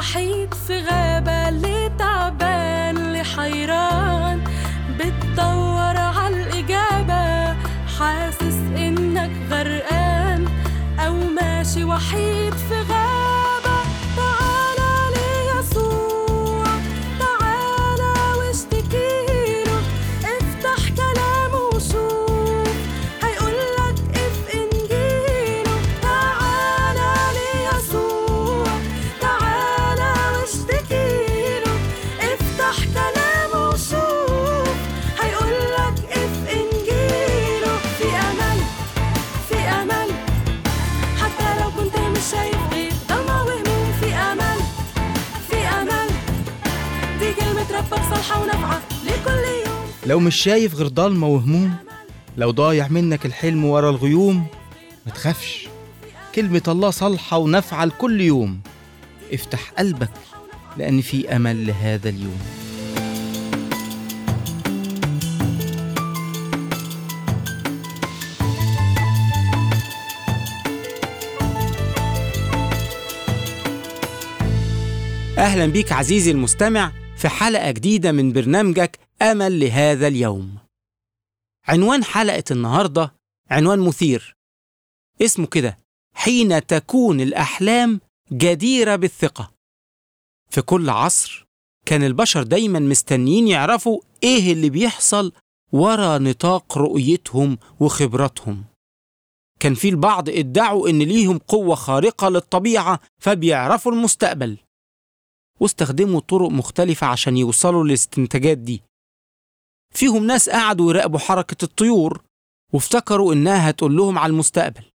وحيد في غابة اللي تعبان اللي حيران بتدور عالإجابة حاسس إنك غرقان أو ماشي وحيد في غابة تعالى ليسوع تعالى واشتكيله افتح كلامه وشوف هيقولك اف انجيله تعالى ليسوع تعالى واشتكيله افتح كلامه وشوف هيقولك اف انجيله في امل في امل حتى لو كنت مش شايف غير ضلمة وهموم في امل في امل دي كلمة ربك صالحة ونافعة لكل يوم لو مش شايف غير ضلمة وهموم لو ضايع منك الحلم ورا الغيوم ما تخافش كلمة الله صالحة ونافعة لكل يوم افتح قلبك لأن في أمل لهذا اليوم أهلا بيك عزيزي المستمع في حلقة جديدة من برنامجك أمل لهذا اليوم. عنوان حلقة النهاردة عنوان مثير. اسمه كده: حين تكون الأحلام جديرة بالثقة. في كل عصر كان البشر دايما مستنيين يعرفوا إيه اللي بيحصل ورا نطاق رؤيتهم وخبراتهم. كان في البعض ادعوا إن ليهم قوة خارقة للطبيعة فبيعرفوا المستقبل. واستخدموا طرق مختلفة عشان يوصلوا للاستنتاجات دي فيهم ناس قعدوا يراقبوا حركة الطيور وافتكروا إنها هتقول لهم على المستقبل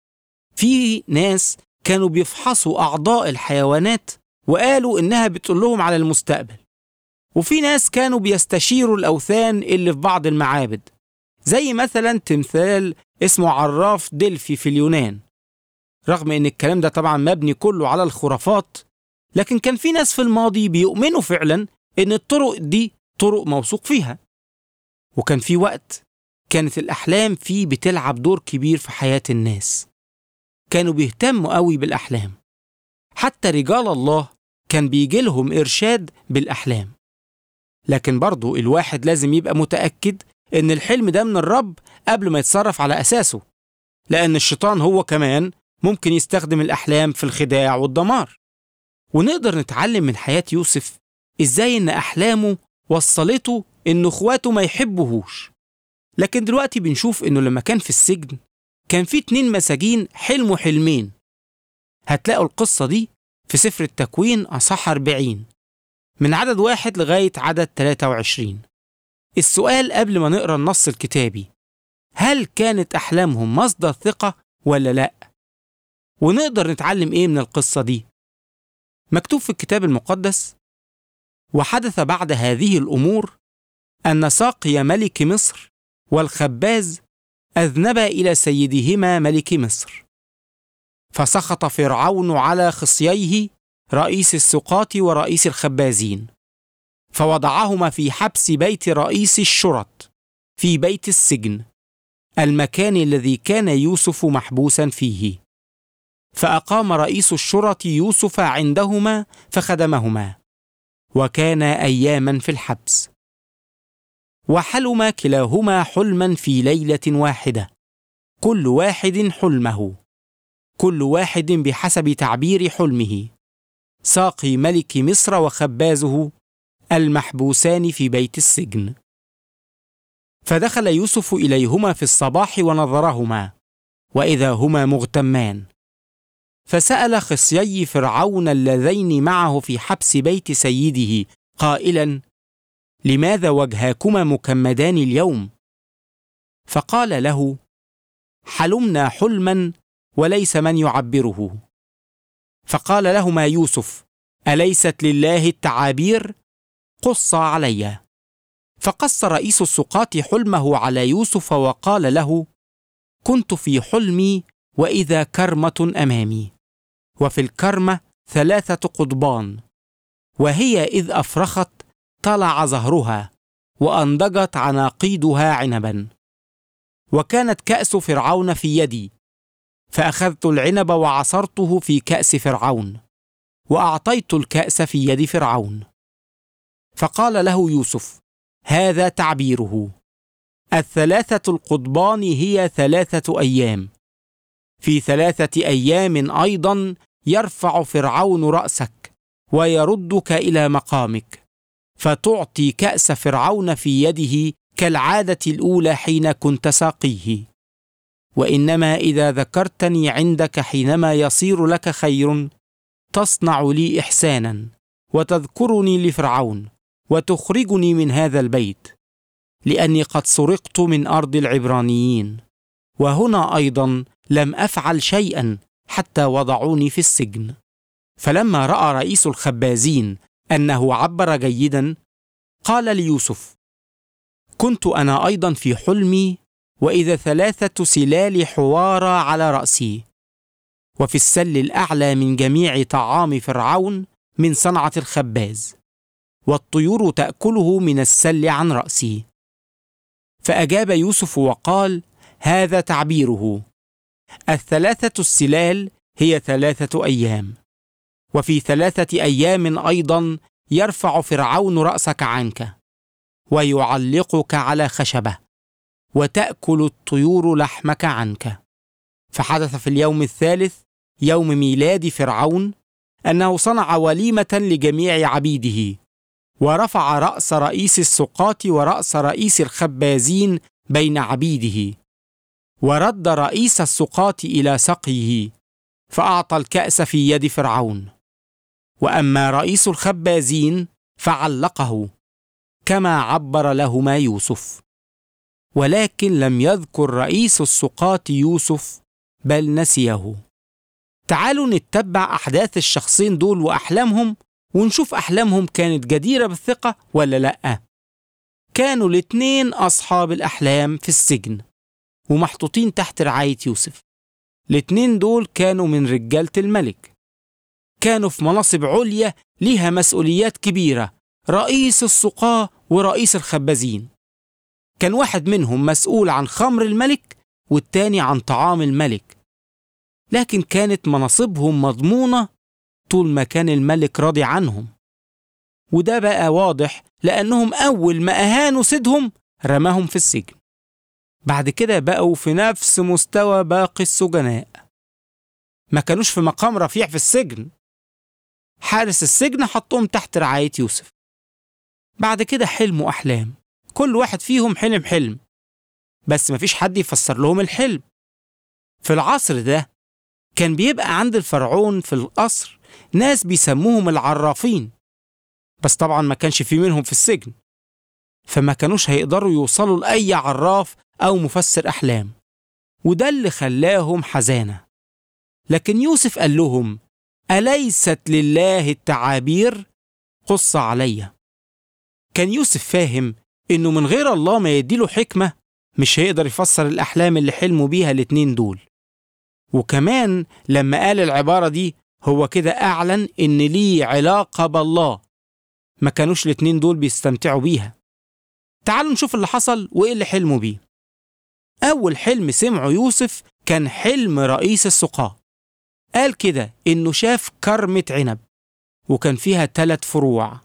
في ناس كانوا بيفحصوا أعضاء الحيوانات وقالوا إنها بتقول لهم على المستقبل وفي ناس كانوا بيستشيروا الأوثان اللي في بعض المعابد زي مثلا تمثال اسمه عراف دلفي في اليونان رغم إن الكلام ده طبعا مبني كله على الخرافات لكن كان في ناس في الماضي بيؤمنوا فعلا ان الطرق دي طرق موثوق فيها وكان في وقت كانت الاحلام فيه بتلعب دور كبير في حياه الناس كانوا بيهتموا قوي بالاحلام حتى رجال الله كان بيجي لهم ارشاد بالاحلام لكن برضو الواحد لازم يبقى متاكد ان الحلم ده من الرب قبل ما يتصرف على اساسه لان الشيطان هو كمان ممكن يستخدم الاحلام في الخداع والدمار ونقدر نتعلم من حياة يوسف إزاي إن أحلامه وصلته إن إخواته ما يحبوهوش لكن دلوقتي بنشوف إنه لما كان في السجن كان في اتنين مساجين حلموا حلمين هتلاقوا القصة دي في سفر التكوين أصح 40 من عدد واحد لغاية عدد 23 السؤال قبل ما نقرأ النص الكتابي هل كانت أحلامهم مصدر ثقة ولا لأ؟ ونقدر نتعلم إيه من القصة دي؟ مكتوب في الكتاب المقدس وحدث بعد هذه الامور ان ساقي ملك مصر والخباز اذنبا الى سيدهما ملك مصر فسخط فرعون على خصييه رئيس السقاة ورئيس الخبازين فوضعهما في حبس بيت رئيس الشرط في بيت السجن المكان الذي كان يوسف محبوسا فيه فأقام رئيس الشرط يوسف عندهما فخدمهما وكان أياما في الحبس وحلم كلاهما حلما في ليلة واحدة كل واحد حلمه كل واحد بحسب تعبير حلمه ساقي ملك مصر وخبازه المحبوسان في بيت السجن فدخل يوسف إليهما في الصباح ونظرهما وإذا هما مغتمان فسأل خصيي فرعون اللذين معه في حبس بيت سيده قائلا: لماذا وجهاكما مكمدان اليوم؟ فقال له: حلمنا حلما وليس من يعبره. فقال لهما يوسف: أليست لله التعابير؟ قص علي. فقص رئيس السقاة حلمه على يوسف وقال له: كنت في حلمي وإذا كرمة أمامي. وفي الكرمة ثلاثة قضبان وهي إذ أفرخت طلع ظهرها وأنضجت عناقيدها عنبا وكانت كأس فرعون في يدي فأخذت العنب وعصرته في كأس فرعون وأعطيت الكأس في يد فرعون فقال له يوسف هذا تعبيره الثلاثة القضبان هي ثلاثة أيام في ثلاثة أيام أيضا يرفع فرعون رأسك ويردك إلى مقامك فتعطي كأس فرعون في يده كالعادة الأولى حين كنت ساقيه وإنما إذا ذكرتني عندك حينما يصير لك خير تصنع لي إحسانا وتذكرني لفرعون وتخرجني من هذا البيت لاني قد سرقت من ارض العبرانيين وهنا ايضا لم افعل شيئا حتى وضعوني في السجن فلما راى رئيس الخبازين انه عبر جيدا قال ليوسف كنت انا ايضا في حلمي واذا ثلاثه سلال حوارى على راسي وفي السل الاعلى من جميع طعام فرعون من صنعه الخباز والطيور تاكله من السل عن راسي فاجاب يوسف وقال هذا تعبيره الثلاثه السلال هي ثلاثه ايام وفي ثلاثه ايام ايضا يرفع فرعون راسك عنك ويعلقك على خشبه وتاكل الطيور لحمك عنك فحدث في اليوم الثالث يوم ميلاد فرعون انه صنع وليمه لجميع عبيده ورفع راس رئيس السقاة وراس رئيس الخبازين بين عبيده ورد رئيس السقاة الى سقيه فاعطى الكاس في يد فرعون واما رئيس الخبازين فعلقه كما عبر لهما يوسف ولكن لم يذكر رئيس السقاة يوسف بل نسيه تعالوا نتبع احداث الشخصين دول واحلامهم ونشوف أحلامهم كانت جديرة بالثقة ولا لأ كانوا الاتنين أصحاب الأحلام في السجن ومحطوطين تحت رعاية يوسف الاتنين دول كانوا من رجالة الملك كانوا في مناصب عليا ليها مسؤوليات كبيرة رئيس السقاة ورئيس الخبازين كان واحد منهم مسؤول عن خمر الملك والتاني عن طعام الملك لكن كانت مناصبهم مضمونة طول ما كان الملك راضي عنهم وده بقى واضح لأنهم أول ما أهانوا سيدهم رماهم في السجن بعد كده بقوا في نفس مستوى باقي السجناء ما كانوش في مقام رفيع في السجن حارس السجن حطهم تحت رعاية يوسف بعد كده حلموا أحلام كل واحد فيهم حلم حلم بس مفيش حد يفسر لهم الحلم في العصر ده كان بيبقى عند الفرعون في القصر ناس بيسموهم العرافين بس طبعا ما كانش في منهم في السجن فما كانوش هيقدروا يوصلوا لأي عراف أو مفسر أحلام وده اللي خلاهم حزانة لكن يوسف قال لهم أليست لله التعابير قص عليا كان يوسف فاهم إنه من غير الله ما يديله حكمة مش هيقدر يفسر الأحلام اللي حلموا بيها الاتنين دول وكمان لما قال العبارة دي هو كده أعلن إن ليه علاقة بالله ما كانوش الاتنين دول بيستمتعوا بيها تعالوا نشوف اللي حصل وإيه اللي حلموا بيه أول حلم سمعه يوسف كان حلم رئيس السقاة قال كده إنه شاف كرمة عنب وكان فيها ثلاث فروع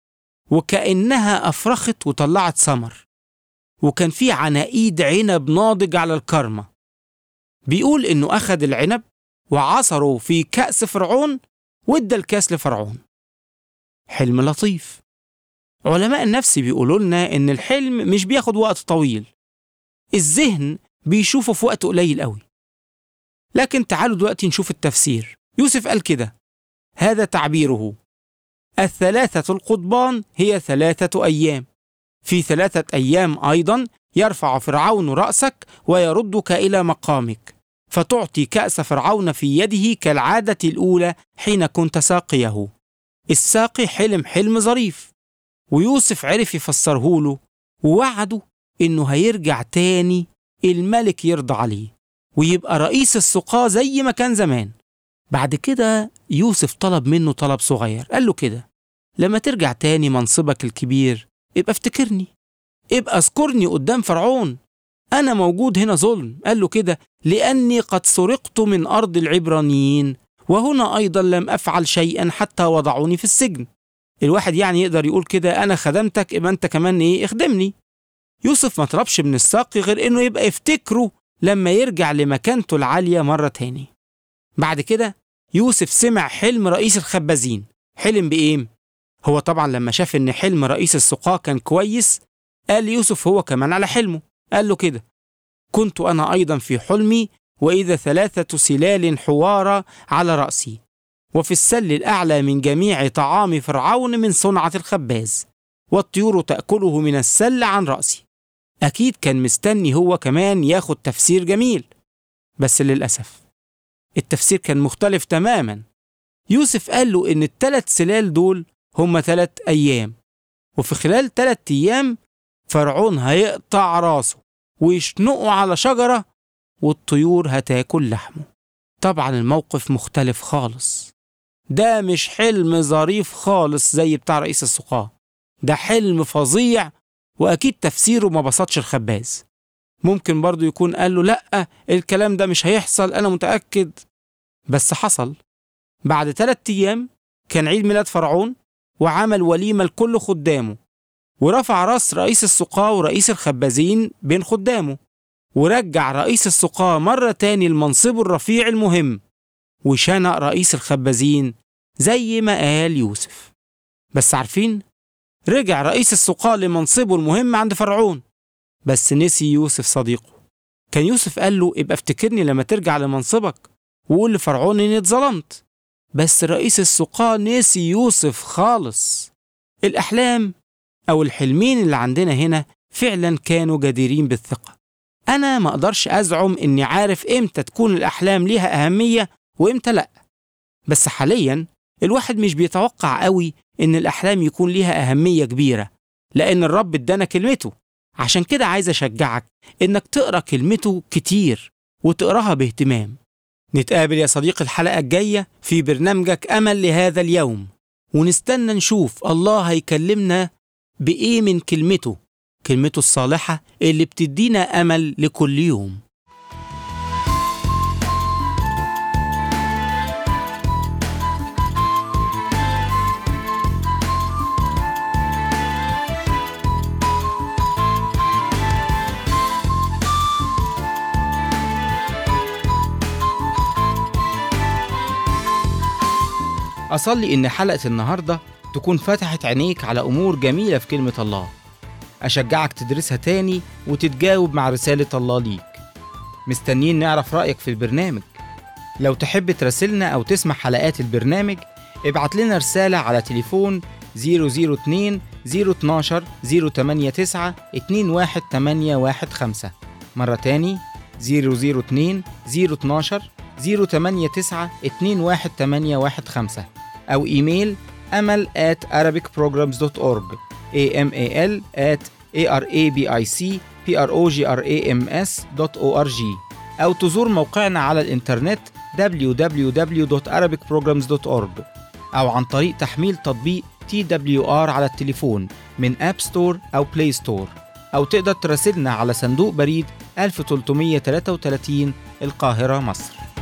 وكأنها أفرخت وطلعت ثمر وكان في عناقيد عنب ناضج على الكرمة بيقول إنه أخد العنب وعصره في كأس فرعون وادى الكاس لفرعون حلم لطيف علماء النفس بيقولوا لنا إن الحلم مش بياخد وقت طويل الذهن بيشوفه في وقت قليل قوي لكن تعالوا دلوقتي نشوف التفسير يوسف قال كده هذا تعبيره الثلاثة القضبان هي ثلاثة أيام في ثلاثة أيام أيضا يرفع فرعون رأسك ويردك إلى مقامك فتعطي كأس فرعون في يده كالعادة الأولى حين كنت ساقيه الساقي حلم حلم ظريف ويوسف عرف يفسره له ووعده إنه هيرجع تاني الملك يرضى عليه ويبقى رئيس السقاة زي ما كان زمان بعد كده يوسف طلب منه طلب صغير قال له كده لما ترجع تاني منصبك الكبير ابقى افتكرني ابقى اذكرني قدام فرعون أنا موجود هنا ظلم قال له كده لأني قد سرقت من أرض العبرانيين وهنا أيضا لم أفعل شيئا حتى وضعوني في السجن الواحد يعني يقدر يقول كده أنا خدمتك يبقى أنت كمان إيه اخدمني يوسف ما طلبش من الساقي غير إنه يبقى يفتكره لما يرجع لمكانته العالية مرة تاني بعد كده يوسف سمع حلم رئيس الخبازين حلم بإيه؟ هو طبعا لما شاف إن حلم رئيس السقاة كان كويس قال يوسف هو كمان على حلمه قال له كده كنت أنا أيضا في حلمي وإذا ثلاثة سلال حوارى على رأسي وفي السل الأعلى من جميع طعام فرعون من صنعة الخباز والطيور تأكله من السل عن رأسي أكيد كان مستني هو كمان ياخد تفسير جميل بس للأسف التفسير كان مختلف تماما يوسف قال له إن التلات سلال دول هما تلات أيام وفي خلال تلات أيام فرعون هيقطع راسه ويشنقه على شجرة والطيور هتاكل لحمه طبعا الموقف مختلف خالص ده مش حلم ظريف خالص زي بتاع رئيس السقاة ده حلم فظيع وأكيد تفسيره ما بسطش الخباز ممكن برضو يكون قال له لأ الكلام ده مش هيحصل أنا متأكد بس حصل بعد ثلاثة أيام كان عيد ميلاد فرعون وعمل وليمة لكل خدامه ورفع راس رئيس السقاة ورئيس الخبازين بين خدامه ورجع رئيس السقاة مرة تاني لمنصبه الرفيع المهم وشنق رئيس الخبازين زي ما قال يوسف بس عارفين رجع رئيس السقاة لمنصبه المهم عند فرعون بس نسي يوسف صديقه كان يوسف قال له ابقى افتكرني لما ترجع لمنصبك وقول لفرعون اني اتظلمت بس رئيس السقاة نسي يوسف خالص الأحلام أو الحلمين اللي عندنا هنا فعلا كانوا جديرين بالثقة أنا ما أقدرش أزعم إني عارف إمتى تكون الأحلام ليها أهمية وإمتى لأ بس حاليا الواحد مش بيتوقع قوي إن الأحلام يكون ليها أهمية كبيرة لأن الرب ادانا كلمته عشان كده عايز أشجعك إنك تقرأ كلمته كتير وتقراها باهتمام نتقابل يا صديقي الحلقة الجاية في برنامجك أمل لهذا اليوم ونستنى نشوف الله هيكلمنا بإيه من كلمته كلمته الصالحة اللي بتدينا أمل لكل يوم أصلي إن حلقة النهاردة تكون فتحت عينيك على أمور جميلة في كلمة الله أشجعك تدرسها تاني وتتجاوب مع رسالة الله ليك مستنيين نعرف رأيك في البرنامج لو تحب تراسلنا أو تسمع حلقات البرنامج ابعت لنا رسالة على تليفون 002 012 089 21815 مرة تاني 002 012 089 21815 أو إيميل أمل at arabicprograms.org amal at arabicprograms.org أو تزور موقعنا على الإنترنت www.arabicprograms.org أو عن طريق تحميل تطبيق TWR على التليفون من أب ستور أو بلاي ستور أو تقدر تراسلنا على صندوق بريد 1333 القاهرة مصر